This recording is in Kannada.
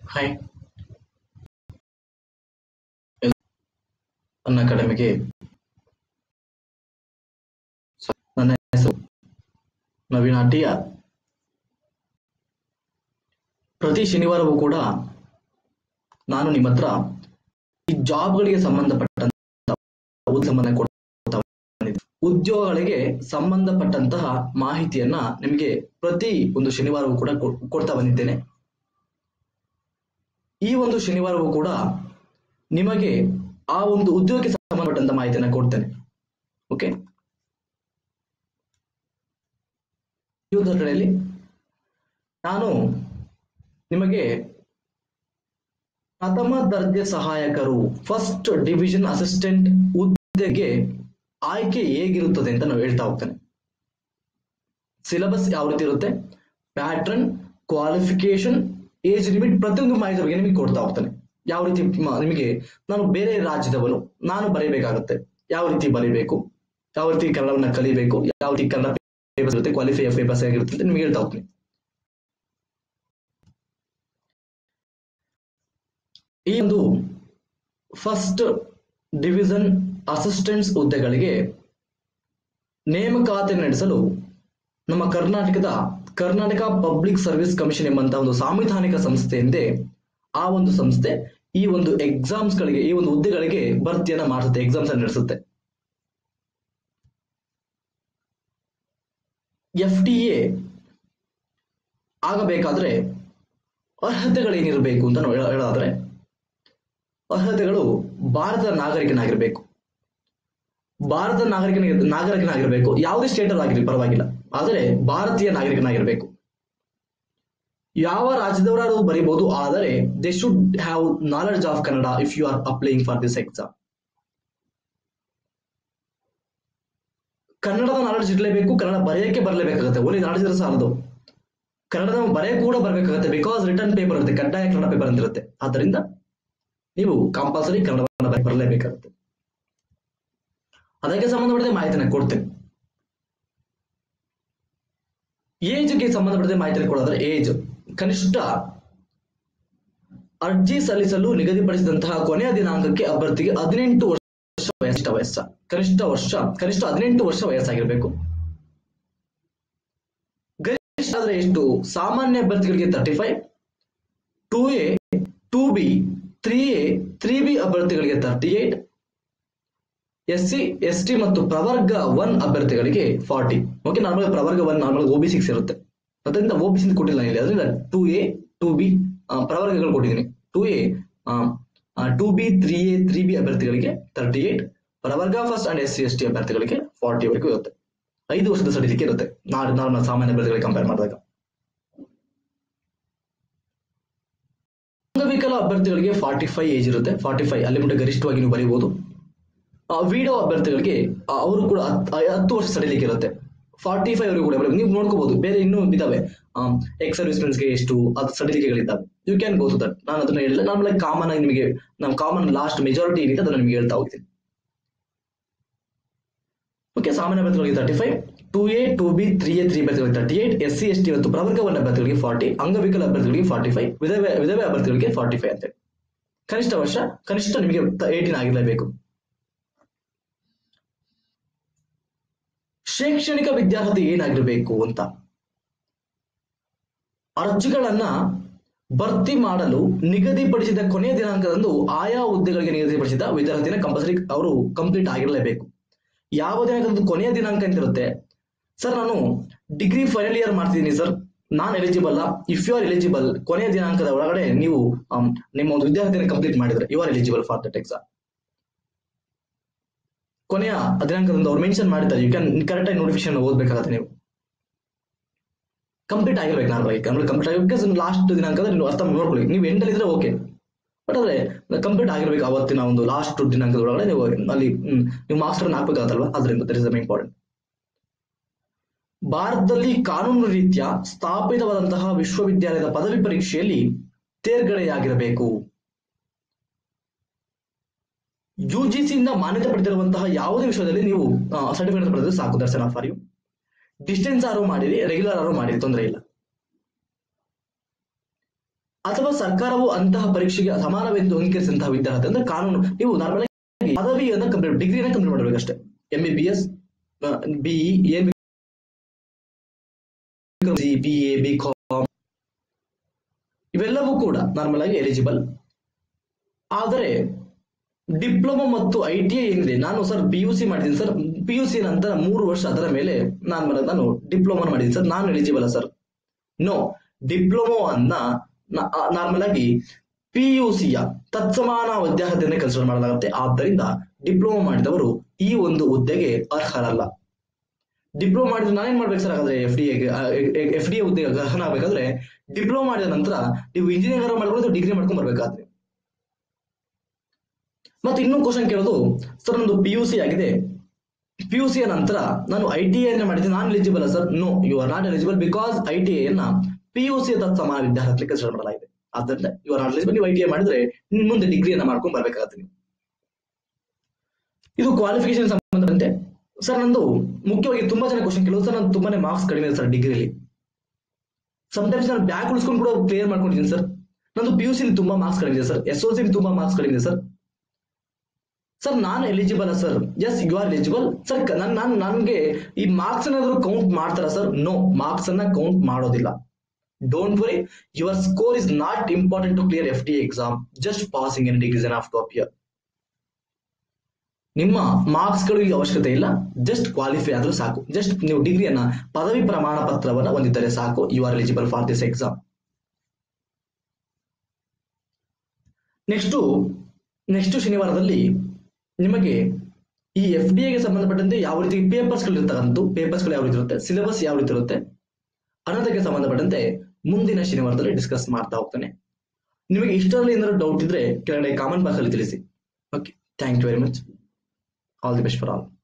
ಹಾಯ್ ನನ್ನ ಅಕಾಡೆಮಿಗೆ ನನ್ನ ಹೆಸರು ನವೀನ್ ಆಟಿಯ ಪ್ರತಿ ಶನಿವಾರವೂ ಕೂಡ ನಾನು ನಿಮ್ಮ ಹತ್ರ ಈ ಜಾಬ್ಗಳಿಗೆ ಸಂಬಂಧಪಟ್ಟಂತ ಸಂಬಂಧ ಕೊಡ್ತಾ ಬಂದಿದ್ದೀನಿ. ಉದ್ಯೋಗಗಳಿಗೆ ಸಂಬಂಧಪಟ್ಟಂತಹ ಮಾಹಿತಿಯನ್ನ ನಿಮಗೆ ಪ್ರತಿ ಒಂದು ಶನಿವಾರವೂ ಕೂಡ ಕೊಡ್- ಕೊಡ್ತಾ ಬಂದಿದ್ದೇನೆ ಈ ಒಂದು ಶನಿವಾರವೂ ಕೂಡ ನಿಮಗೆ ಆ ಒಂದು ಉದ್ಯೋಗಕ್ಕೆ ಸಂಬಂಧಪಟ್ಟಂತ ಮಾಹಿತಿಯನ್ನ ಕೊಡ್ತೇನೆ ಓಕೆ ಈ ಉದಾಹರಣೆಯಲ್ಲಿ ನಾನು ನಿಮಗೆ ಪ್ರಥಮ ದರ್ಜೆ ಸಹಾಯಕರು ಫಸ್ಟ್ ಡಿವಿಷನ್ ಅಸಿಸ್ಟೆಂಟ್ ಹುದ್ದೆಗೆ ಆಯ್ಕೆ ಹೇಗಿರುತ್ತದೆ ಅಂತ ನಾವು ಹೇಳ್ತಾ ಹೋಗ್ತೇನೆ ಸಿಲೆಬಸ್ ಯಾವ ರೀತಿ ಇರುತ್ತೆ ಪ್ಯಾಟ್ರನ್ ಕ್ವಾಲಿಫಿಕೇಶನ್ ಏಜ್ ಲಿಮಿಟ್ ಪ್ರತಿಯೊಂದು ಮಾಹಿತಿ ಬಗ್ಗೆ ನಿಮಗೆ ಕೊಡ್ತಾ ಹೋಗ್ತಾನೆ ಯಾವ ರೀತಿ ಮ- ನಿಮಗೆ ನಾನು ಬೇರೆ ರಾಜ್ಯದವನು ನಾನು ಬರೀಬೇಕಾಗುತ್ತೆ ಯಾವ ರೀತಿ ಬರೀಬೇಕು ಯಾವ ರೀತಿ ಕನ್ನಡವನ್ನ ಕಲಿಬೇಕು ಯಾವ ರೀತಿ ಕನ್ನಡ ಪೇಪರ್ಸ್ ಇರುತ್ತೆ ಕ್ವಾಲಿಫೈ ಪೇಪರ್ಸ್ ಹೇಗಿರುತ್ತೆ ಅಂತ ನಿಮಗೆ ಹೇಳ್ತಾ ಹೋಗ್ತೀನಿ ಈ ಒಂದು ಫಸ್ಟ್ ಡಿವಿಷನ್ ಅಸಿಸ್ಟೆಂಟ್ಸ್ ಹುದ್ದೆಗಳಿಗೆ ನೇಮಕಾತಿ ನಡೆಸಲು ನಮ್ಮ ಕರ್ನಾಟಕದ ಕರ್ನಾಟಕ ಪಬ್ಲಿಕ್ ಸರ್ವಿಸ್ ಕಮಿಷನ್ ಎಂಬಂತಹ ಒಂದು ಸಾಂವಿಧಾನಿಕ ಸಂಸ್ಥೆಯಿಂದೆ ಆ ಒಂದು ಸಂಸ್ಥೆ ಈ ಒಂದು ಎಕ್ಸಾಮ್ಸ್ ಗಳಿಗೆ ಈ ಒಂದು ಹುದ್ದೆಗಳಿಗೆ ಭರ್ತಿಯನ್ನ ಮಾಡಿಸುತ್ತೆ ಎಕ್ಸಾಮ್ಸ್ ಅನ್ನು ನಡೆಸುತ್ತೆ ಎಫ್ ಟಿ ಎ ಆಗಬೇಕಾದ್ರೆ ಅರ್ಹತೆಗಳೇನಿರಬೇಕು ಅಂತ ನಾವು ಹೇಳ- ಹೇಳೋದಾದ್ರೆ ಅರ್ಹತೆಗಳು ಭಾರತದ ನಾಗರಿಕನಾಗಿರ್ಬೇಕು ಭಾರತದ ನಾಗರಿಕನ ನಾಗರಿಕನಾಗಿರ್ಬೇಕು ಯಾವುದೇ ಸ್ಟೇಟ್ ಅಲ್ಲಿ ಆಗಿರಲಿ ಪರವಾಗಿಲ್ಲ ಆದರೆ ಭಾರತೀಯ ನಾಗರಿಕನಾಗಿರ್ಬೇಕು ಯಾವ ರಾಜ್ಯದವರಾದರೂ ಬರೀಬಹುದು ಆದರೆ they should have knowledge of Kannada if you are applying for this exam ಕನ್ನಡದ ನಾಲೆಡ್ಜ್ ಇರಲೇಬೇಕು ಕನ್ನಡ ಬರೆಯಕ್ಕೆ ಬರಲೇಬೇಕಾಗುತ್ತೆ ಓನ್ಲಿ ನಾಲೆಡ್ಜ್ ಇದ್ರೆ ಸಾಲದು ಕನ್ನಡದ ಬರೆಯ ಕೂಡ ಬರಬೇಕಾಗುತ್ತೆ ಬಿಕಾಸ್ ರಿಟರ್ನ್ ಪೇಪರ್ ಇರುತ್ತೆ ಕಡ್ಡಾಯ ಕನ್ನಡ ಪೇಪರ್ ಅಂತ ಇರುತ್ತೆ ಆದ್ದರಿಂದ ನೀವು ಕಂಪಲ್ಸರಿ ಕನ್ನಡವನ್ನು ಬರೆಯ ಬರಲೇಬೇಕಾಗುತ್ತೆ ಅದಕ್ಕೆ ಸಂಬಂಧಪಟ್ಟಂತೆ ಮಾಹಿತಿನ ಕೊಡ್ತೇನೆ ಏಜ್ಗೆ ಸಂಬಂಧಪಟ್ಟಂತೆ ಮಾಹಿತಿ ಕೊಡೋದ್ರೆ ಏಜ್ ಕನಿಷ್ಠ ಅರ್ಜಿ ಸಲ್ಲಿಸಲು ನಿಗದಿಪಡಿಸಿದಂತಹ ಕೊನೆಯ ದಿನಾಂಕಕ್ಕೆ ಅಭ್ಯರ್ಥಿಗೆ ಹದಿನೆಂಟು ವರ್ಷ ವಯಸ್ಸ ವಯಸ್ಸ ಕನಿಷ್ಠ ವರ್ಷ ಕನಿಷ್ಠ ಹದಿನೆಂಟು ವರ್ಷ ವಯಸ್ಸಾಗಿರ್ಬೇಕು ಗರಿಷ್ಠ ಆದ್ರೆ ಎಷ್ಟು ಸಾಮಾನ್ಯ ಅಭ್ಯರ್ಥಿಗಳಿಗೆ thirty five two A two B three A three B ಅಭ್ಯರ್ಥಿಗಳಿಗೆ thirty eight S C S T ಮತ್ತು ಪ್ರವರ್ಗ ಒನ್ ಅಭ್ಯರ್ಥಿಗಳಿಗೆ ಫಾರ್ಟಿ ಓಕೆ ನಾರ್ಮಲ್ ಪ್ರವರ್ಗ one normal O B six ಇರುತ್ತೆ ಅದರಿಂದ ಒ ಬಿ ಸಿ ಕೊಟ್ಟಿಲ್ಲ ಇಲ್ಲಿ ಅದರಿಂದ ಟೂ ಎ ಟೂ ಬಿ ಪ್ರವರ್ಗಗಳು ಕೊಟ್ಟಿದ್ದೀನಿ two A two B three A three B ಅಭ್ಯರ್ಥಿಗಳಿಗೆ ತರ್ಟಿ ಏಟ್ ಪ್ರವರ್ಗ first and S C S T ಅಭ್ಯರ್ಥಿಗಳಿಗೆ ಫಾರ್ಟಿ ವರೆಗೂ ಇರುತ್ತೆ ಐದು ವರ್ಷದ ಸಡಿಲಿಕೆ ಇರುತ್ತೆ ನಾರ್ಮಲ್ ಸಾಮಾನ್ಯ ಅಭ್ಯರ್ಥಿಗಳಿಗೆ ಕಂಪೇರ್ ಮಾಡಿದಾಗ ಅಂಗವಿಕಲ ಅಭ್ಯರ್ಥಿಗಳಿಗೆ ಫಾರ್ಟಿ ಫೈವ್ ಏಜ್ ಇರುತ್ತೆ ಫಾರ್ಟಿ ಫೈವ್ ಅಲ್ಲಿ ಮುಂದೆ ಗರಿಷ್ಠವಾಗಿ ನೀವು ಬರೀಬಹುದು ವಿಡಿಯೋ ಅಭ್ಯರ್ಥಿಗಳಿಗೆ ಆ, ಅವರು ಕೂಡ ಹತ್- ಆ, ಹತ್ತು ವರ್ಷ ಸಡಿಲಿಕ್ಕೆ ಇರುತ್ತೆ ಫಾರ್ಟಿ ಫೈವ್ ಅವರಿಗೆ ಕೂಡ ಬರೀ- ನೀವು ನೋಡ್ಕೋಬಹುದು ಬೇರೆ ಇನ್ನೂ ಇದಾವೆ ಎಕ್ಸ್ ಸರ್ವಿಸ್ ಗೆ ಎಷ್ಟು ಅದು ಸಡಿಲಿಕೆಗಳಿದ್ದಾವೆ you can go to that ನಾನು ಅದನ್ನ ಹೇಳಿಲ್ಲ ನಾನು ಕಾಮನ್ ಆಗಿ ನಿಮಗೆ ನಾವು ಕಾಮನ್ ಲಾಸ್ಟ್ ಮೆಜಾರಿಟಿ ಏನಿದೆ ಅದನ್ನ ನಿಮಗೆ ಹೇಳ್ತಾ ಹೋಗ್ತೀನಿ ಓಕೆ ಸಾಮಾನ್ಯ ಅಭ್ಯರ್ಥಿಗಳಿಗೆ thirty five two A two B three A three ಅಭ್ಯರ್ಥಿಗಳಿಗೆ thirty eight S C S T ಮತ್ತು ಪ್ರವರ್ಗ ಒನ್ ಅಭ್ಯರ್ಥಿಗಳಿಗೆ ಫಾರ್ಟಿ ಅಂಗವಿಕಲ ಅಭ್ಯರ್ಥಿಗಳಿಗೆ ಫಾರ್ಟಿ ಫೈವ್ ವಿಧವೆ ವಿಧವೆ ಅಭ್ಯರ್ಥಿಗಳಿಗೆ ಫಾರ್ಟಿ ಫೈವ್ ಅಂತೇಳಿ ಕನಿಷ್ಠ ವರ್ಷ ಕನಿಷ್ಠ ನಿಮಗೆ ಏಯ್ಟೀನ್ ಆಗಿರಲೇಬೇಕು ಶೈಕ್ಷಣಿಕ ವಿದ್ಯಾರ್ಹತೆ ಏನಾಗಿರಬೇಕು ಅಂತ ಅರ್ಜಿಗಳನ್ನ ಭರ್ತಿ ಮಾಡಲು ನಿಗದಿಪಡಿಸಿದ ಕೊನೆಯ ದಿನಾಂಕದಂದು ಆಯಾ ಹುದ್ದೆಗಳಿಗೆ ನಿಗದಿಪಡಿಸಿದ ವಿದ್ಯಾರ್ಥಿನ ಕಂಪಲ್ಸರಿ ಅವರು ಕಂಪ್ಲೀಟ್ ಆಗಿರಲೇಬೇಕು ಯಾವ ದಿನಾಂಕದಂದು ಕೊನೆಯ ದಿನಾಂಕ ಅಂತ ಇರುತ್ತೆ ಸರ್ ನಾನು ಡಿಗ್ರಿ ಫೈನಲ್ ಇಯರ್ ಮಾಡ್ತಿದ್ದೀನಿ ಸರ್ ನಾನ್ eligible if you are eligible ಕೊನೆಯ ದಿನಾಂಕದ ಒಳಗಡೆ ನೀವು ಆಮ್, ನಿಮ್ಮ ಒಂದು ವಿದ್ಯಾರ್ಥಿನ ಕಂಪ್ಲೀಟ್ ಮಾಡಿದ್ರೆ you are eligible for that exam ಕೊನೆಯ ದಿನಾಂಕದಂದು ಅವ್ರು ಮೆನ್ಷನ್ ಮಾಡಿದ್ದಾರೆ ಯು ಕ್ಯಾನ್ ಕರೆಕ್ಟ್ ಆಗಿ ನೋಟಿಫಿಕೇಶನ್ ಓದ್ಬೇಕಾಗತ್ತೆ ನೀವು ಕಂಪ್ಲೀಟ್ ಆಗಿರ್ಬೇಕು ನಾರ್ಮಲ್ ಆಗಿ ಕಂಪ್ಲೀಟ್ ಆಗಿ ಬಿಕಾಸ್ ಲಾಸ್ಟ್ ದಿನಾಂಕದ ನೀವು ಅರ್ಥ ನೋಡ್ಕೊಳ್ಳಿ ನೀವು ಎಂಟಲ್ಲಿ ಇದ್ರೆ ಓಕೆ ಬಟ್ ಆದ್ರೆ ಕಂಪ್ಲೀಟ್ ಆಗಿರ್ಬೇಕು ಅವತ್ತಿನ ಒಂದು ಲಾಸ್ಟ್ ದಿನಾಂಕದ ಒಳಗಡೆ ನೀವು ಅಲ್ಲಿ ಹ್ಮ್, ನೀವು ಮಾರ್ಕ್ಸ್ ಹಾಕ್ಬೇಕಾಗತ್ತಲ್ವಾ ಅದರಿಂದ ದಟ್ ಇಸ್ ಇಂಪಾರ್ಟೆಂಟ್ ಭಾರತದಲ್ಲಿ ಕಾನೂನು ರೀತ್ಯ ಸ್ಥಾಪಿತವಾದಂತಹ ವಿಶ್ವವಿದ್ಯಾಲಯದ ಪದವಿ ಪರೀಕ್ಷೆಯಲ್ಲಿ ತೇರ್ಗಡೆಯಾಗಿರಬೇಕು ಯುಜಿಸಿ ಇಂದ ಮಾನ್ಯತೆ ಪಡೆದಿರುವಂತಹ ಯಾವುದೇ ವಿಷಯದಲ್ಲಿ ನೀವು ಸರ್ಟಿಫಿಕೇಟ್ ಪಡೆದ್ರೆ ಸಾಕು ದರ್ಶನ ಫಾರ್ ಯು ಡಿಸ್ಟೆನ್ಸ್ ಆರೋ ಮಾಡಿರಿ ರೆಗ್ಯುಲರ್ ಆರೋ ಮಾಡಿರಿ ತೊಂದರೆ ಇಲ್ಲ ಅಥವಾ ಸರ್ಕಾರವು ಅಂತಹ ಪರೀಕ್ಷೆಗೆ ಸಮಾನವೆಂದು ಅಂಗೀಕರಿಸಿದಂತಹ ವಿದ್ಯಾರ್ಥಿ ಅಂದ್ರೆ ಕಾನೂನು ನೀವು ನಾರ್ಮಲ್ ಪದವಿಯನ್ನ ಕಂಪ್ಲೀಟ್ ಡಿಗ್ರಿನ ಕಂಪ್ಲೀಟ್ ಮಾಡಬೇಕಷ್ಟೇ M B B S B E ಏನ್ ಬಿ ಎ ಬಿ ಕಾಮ್ ಇವೆಲ್ಲವೂ ಕೂಡ ನಾರ್ಮಲ್ ಆಗಿ ಎಲಿಜಿಬಲ್ ಆದರೆ ಡಿಪ್ಲೊಮಾ ಮತ್ತು ಐ ಟಿ ಐ ಏನಿದೆ ನಾನು ಸರ್ ಪಿ ಯು ಸಿ ಮಾಡಿದ್ದೀನಿ ಸರ್ ಪಿ ಯು ಸಿ ನಂತರ ಮೂರು ವರ್ಷ ಅದರ ಮೇಲೆ ನಾನು ನಾನು ಡಿಪ್ಲೊಮಾ ಮಾಡಿದ್ದೀನಿ ಸರ್ ನಾನು ಎಲಿಜಿಬಲ್ ಸರ್ ನೋ ಡಿಪ್ಲೊಮೋವನ್ನ ನಾರ್ಮಲ್ ಆಗಿ ಪಿ ಯು ಸಿಯ ತತ್ಸಮಾನ ವಿದ್ಯಾರ್ಥಿಯನ್ನೇ ಕನ್ಸಿಡರ್ ಮಾಡಲಾಗುತ್ತೆ ಆದ್ದರಿಂದ ಡಿಪ್ಲೊಮಾ ಮಾಡಿದವರು ಈ ಒಂದು ಹುದ್ದೆಗೆ ಅರ್ಹರಲ್ಲ ಡಿಪ್ಲೊಮಾ ಮಾಡಿದ್ರೆ ನಾನೇನ್ ಮಾಡ್ಬೇಕು ಸರ್ ಹಾಗಾದ್ರೆ ಎಫ್ ಡಿ ಎಫ್ ಡಿ ಹುದ್ದೆಗೆ ಗ್ರಹಣ ಆಗ್ಬೇಕಾದ್ರೆ ಡಿಪ್ಲೊಮಾ ಮಾಡಿದ ನಂತರ ನೀವು ಇಂಜಿನಿಯರ್ ಮಾಡ್ಕೊಂಡು ಡಿಗ್ರಿ ಮಾಡ್ಕೊಂಡ್ ಬರ್ಬೇಕಾದ್ರೆ ಮತ್ತೆ ಇನ್ನೂ ಕ್ವಶನ್ ಕೇಳೋದು ಸರ್ ನಂದು ಪಿ ಯು ಸಿ ಆಗಿದೆ ಪಿ ಯು ಸಿ ನಂತರ ನಾನು ಐ ಟಿ ಐ ಮಾಡಿದ್ದೀನಿ ನಾನು eligible sir no you are not eligible because I T ಐನ ಪಿ ಯು ಸಿ ತತ್ಸಮಾನ ವಿದ್ಯಾರ್ಥಿ ಕನ್ಸಿಡರ್ ಮಾಡಲಾಗಿದೆ ಆದ್ದರಿಂದ ಯು ಆರ್ ನಾಟ್ ಎಲಿಜಿಬಲ್ ನೀವು ಐ ಟಿ ಐ ಮಾಡಿದ್ರೆ ನಿಮ್ ಮುಂದೆ ಡಿಗ್ರಿಯನ್ನ ಮಾಡ್ಕೊಂಡು ಬರ್ಬೇಕಾಗತ್ತೆ ನೀವು ಇದು ಕ್ವಾಲಿಫಿಕೇಶನ್ ಸಂಬಂಧಪಟ್ಟಂತೆ ಸರ್ ನಂದು ಮುಖ್ಯವಾಗಿ ತುಂಬಾ ಜನ ಕ್ವಶನ್ ಕೇಳೋದು ಸರ್ ನಾನು ತುಂಬಾನೇ ಮಾರ್ಕ್ಸ್ ಕಡಿಮೆ ಇದೆ ಸರ್ ಡಿಗ್ರಿಲಿ ಸಮಟೈಮ್ಸ್ ನಾನು ಬ್ಯಾಕ್ ಉಳಿಸ್ಕೊಂಡು ಕೂಡ ಕ್ಲಿಯರ್ ಮಾಡ್ಕೊಂಡಿದ್ದೀನಿ ಸರ್ ನಂದು ಪಿ ಯು ಸಿ ತುಂಬಾ ಮಾರ್ಕ್ಸ್ ಕಡಿಮೆ ಇದೆ ಸರ್ ಎಸ್ ಓ ಸಿ ತುಂಬಾ ಮಾರ್ಕ್ಸ್ ಕಡಿಮೆ ಇದೆ ಸರ್ ಸರ್ ನಾನು eligible sir yes you are eligible sir ನನ್ ನಾನು ನನಗೆ ಈ ಮಾರ್ಕ್ಸ್ ಏನಾದ್ರು ಕೌಂಟ್ ಮಾಡ್ತಾರ ಸರ್ ನೋ ಮಾರ್ಕ್ಸ್ ಅನ್ನ ಕೌಂಟ್ ಮಾಡೋದಿಲ್ಲ don't worry your score is not important to clear F D exam just passing in degrees of to appear ನಿಮ್ಮ ಮಾರ್ಕ್ಸ್ ಗಳು ಇಲ್ಲಿ ಅವಶ್ಯಕತೆ ಇಲ್ಲ ಜಸ್ಟ್ ಕ್ವಾಲಿಫೈ ಆದ್ರೂ ಸಾಕು ಜಸ್ಟ್ ನೀವು ಡಿಗ್ರಿಯನ್ನ ಪದವಿ ಪ್ರಮಾಣ ಪತ್ರವನ್ನ ಹೊಂದಿದ್ದರೆ ಸಾಕು you are eligible for this exam next next ಶನಿವಾರದಲ್ಲಿ ನಿಮಗೆ ಈ ಎಫ್ ಡಿ ಎಗೆ ಸಂಬಂಧಪಟ್ಟಂತೆ ಯಾವ ರೀತಿ ಪೇಪರ್ಸ್ ಗಳು ಇರ್ತಕ್ಕಂಥ ಪೇಪರ್ಸ್ ಗಳು ಯಾವ ರೀತಿ ಇರುತ್ತೆ ಸಿಲೆಬಸ್ ಯಾವ ರೀತಿ ಇರುತ್ತೆ ಅನ್ನೋದಕ್ಕೆ ಸಂಬಂಧಪಟ್ಟಂತೆ ಮುಂದಿನ ಶನಿವಾರದಲ್ಲಿ ಡಿಸ್ಕಸ್ ಮಾಡ್ತಾ ಹೋಗ್ತಾನೆ ನಿಮಗೆ ಇಷ್ಟರಲ್ಲಿ ಏನಾದ್ರು ಡೌಟ್ ಇದ್ರೆ ಕೆಳಗಡೆ ಕಾಮೆಂಟ್ ಬಾಕ್ಸ್ ಅಲ್ಲಿ ತಿಳಿಸಿ okay thank you very much all the best for all